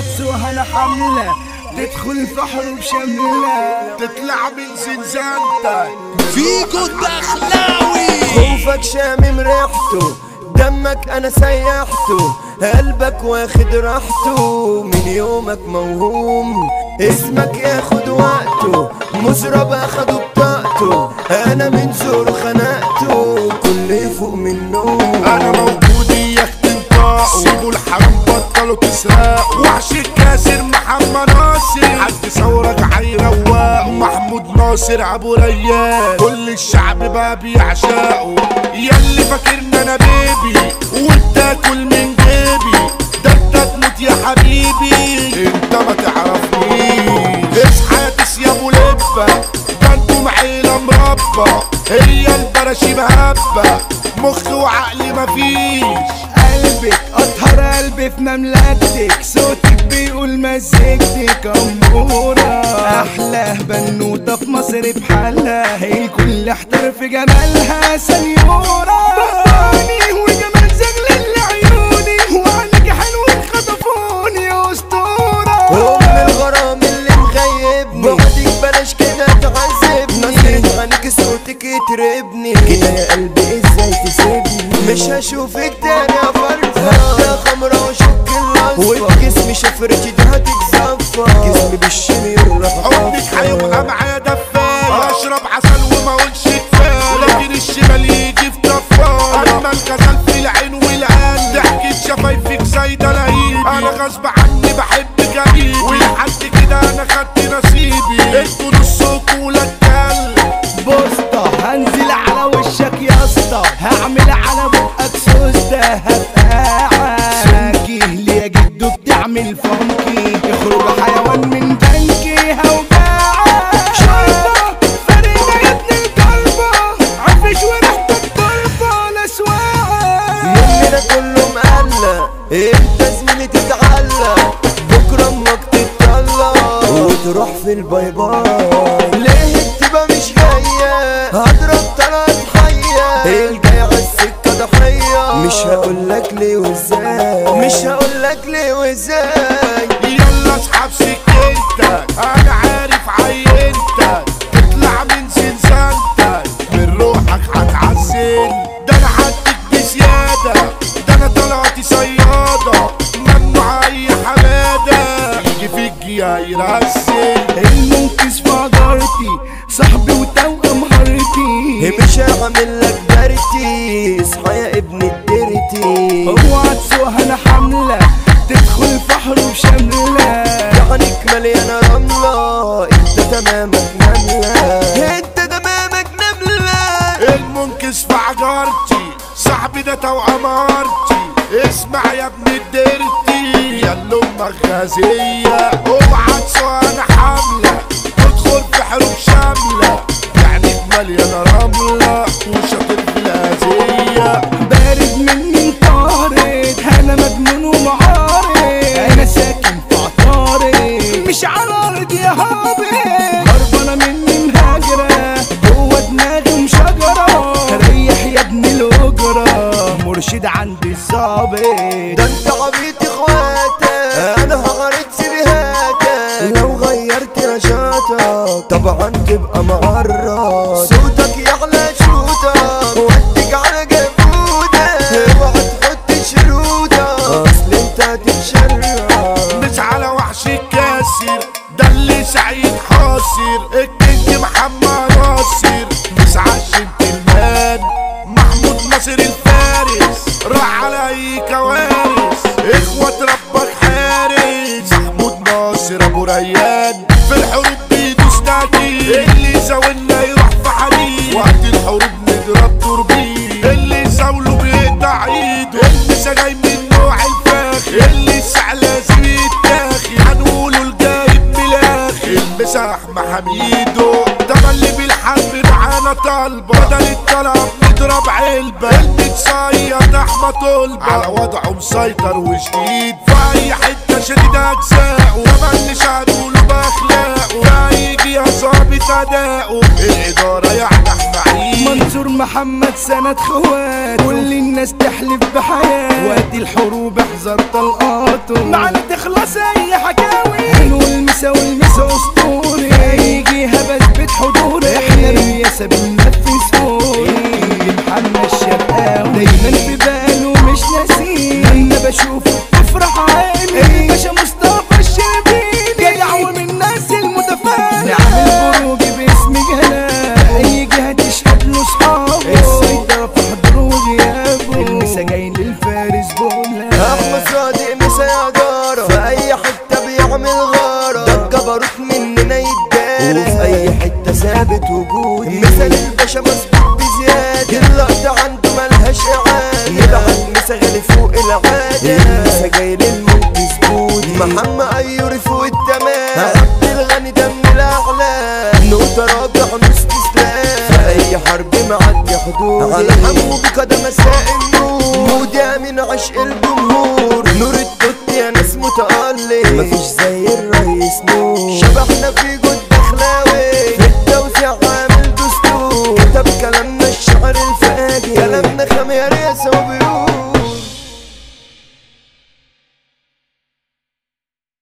سوها انا حملة تدخل البحر بشملة تطلع من زنزانتك فيكو الدخلاوي خوفك شامم ريحته دمك انا سيحته قلبك واخد راحته من يومك موهوم اسمك ياخد وقته مزرب اخده بطاقته انا من زور خنقته كل فوق منه انا موجود اياك تنطقوا سيبوا الحرام بطلوا تسرقوا وحش الكاسر محمد ناصر حد ثورك هيروقوا محمود ناصر ابو ريان كل الشعب بقى بيعشقه ياللي فاكرنا انا بيبي وبتاكل من جيبي ده انت تموت يا حبيبي انت ما تعرفنيش اصحى يا تس يا ابو لبه ده انتم عيله مربى هي البراشي مهبه مخ وعقلي مفيش قلبك اطهر قلبي في مملكتك صوتك بيقول مزيكتك امورة احلى بنوتة في مصر بحالها الكل احتر في جمالها سنيورة بطاني وجمال زغلل لعيوني وعنك حلو خطفوني يا اسطورة ام الغرام اللي مغيبني بعدك بلاش كده تعذبني نظرة عنك صوتك يتربني كده يا قلبي ازاي تسيبني مش هشوفك تاني يا فرفة هبدا خمرة وشك الاصفر وبجسمي شفرتي ده هتتزفر جسمي بالشمير راح حبك هيبقى معايا دفاية اشرب عسل وما اقولش كفاية لكن الشمال يجي في طفاية اما الغزال في العين والقلب ضحكة شفايفك زي دلاهيب انا غصب عني بحب جميل ولحد كده انا خدت نصيبي انتوا نصكوا ولا الكلب بوسطة هنزل على وشك يا اسطى هعمل على بقك سوستة هفقعك لي يا جدو بتعمل فانكي اخرج حيوان من بنكي هوجعك شايفة فريدة يا ابن الكلبة عفش وريحتك طربة لا سواعة يومنا كله مقلق امتى زميلي تتعلق بكره امك تتطلق وتروح في الباي باي ليه التبقى مش جايه هضرب طلعت حيه الجاي على السكه ضحيه مش هقولك ليه وازاي مش هقولك ليه وازاي يلا اسحب سكينتك انا عارف عينتك اطلع من زنزانتك من روحك هتعسل ده انا حدك بزيادة ده انا طلعتي صيادة ممنوع اي حمادة يجي فيك يا يرسل المنكس في عجارتي صاحبي وتوأم هارتي مش هعمل لك دارتي اصحى يا ابن الدرتي اوعى تسوقها انا حاملة تدخل بحر بشملة عينك مليانة رملة انت تمامك نملة انت تمامك نملة المنكس في عجارتي صاحبي ده توأم هارتي اسمع يا ابن الدرتي يا اللي امك غازية اوعى تسوى انا حاملة تدخل في حروب شاملة يعني مليانة رملة وشاطر في الأذية بارد مني طارد انا مجنون ومعارض انا ساكن في عطارد مش على ارض يا هابط هربانة مني مهاجرة جوه دماغي مشجرة ريح يا ابن الاجرة مرشد عند الظابط ده انت عبيط اخواتك انا هغرد سبهاتك لو غيرت نشاطك طبعا تبقى معرض صوتك يعلى شوتك ودك على جبودك اوعى تحط شرودك اصل انت هتتشرد مش على وحش الكاسر ده اللي سعيد حاصر الكينج محمد ناصر مش عشان تلمان محمود ناصر الفارس راح على اي كوارث اخوة ربك حارس محمود ناصر ابو ريان في الحروب بيدوس تاكيد اللي زاولنا يروح في حديد وقت الحروب نضرب توربين اللي زاوله بيقطع ايده المسا جاي من نوع الفاخر اللي الساعة لازم يتاخد هنقوله الجايب ملاخر المسا احمى حميدو ده اللي بالحرب معانا طالبة بدل الطلب نضرب علبة المتصيد احمى طلبة على وضعه مسيطر وشديد في اي حتة شديد اجزاء وما اللي هنقوله باخلاقه ده يجي يا ظابط اداؤه الادارة يعني احمى عيد منصور محمد سند خوات كل الناس تحلف بحياة وقت الحروب احذر طلقاته معنا تخلص اي احلى حكاوي هنقول مسا والمسا اسطوري هيجي بثبت حضوري احنا بالياسة بننفذ فوري محمد الشرقاوي دايما في باله مش ناسيه لما بشوفه تفرح عيني الباشا مصطفى الشربيني جدع ومن الناس المتفانة نعمل بروجي باسم جلال اي جهة تشهد له صحابه السيطرة في حضوره وغيابه المسا جاي للفارس بولا احمد صادق مسا يا جارة في اي حتة بيعمل غارة ده الجبروت مننا يتدارى وفي اي حتة ثابت وجودي مثل الباشا مظبوط بزيادة اللقطة عنده ملهاش اعادة يبعت مسا غالي فوق العادة المسا جاي للمنقذ بودي محمد ايوري فوق التمام عبد الغني دم الاعلى نقطة راجع نص استسلام في اي حرب معدي حدود على حمو بقدم مساء النور مودع من عشق الجمهور نور التوت يا ناس متألق مفيش زي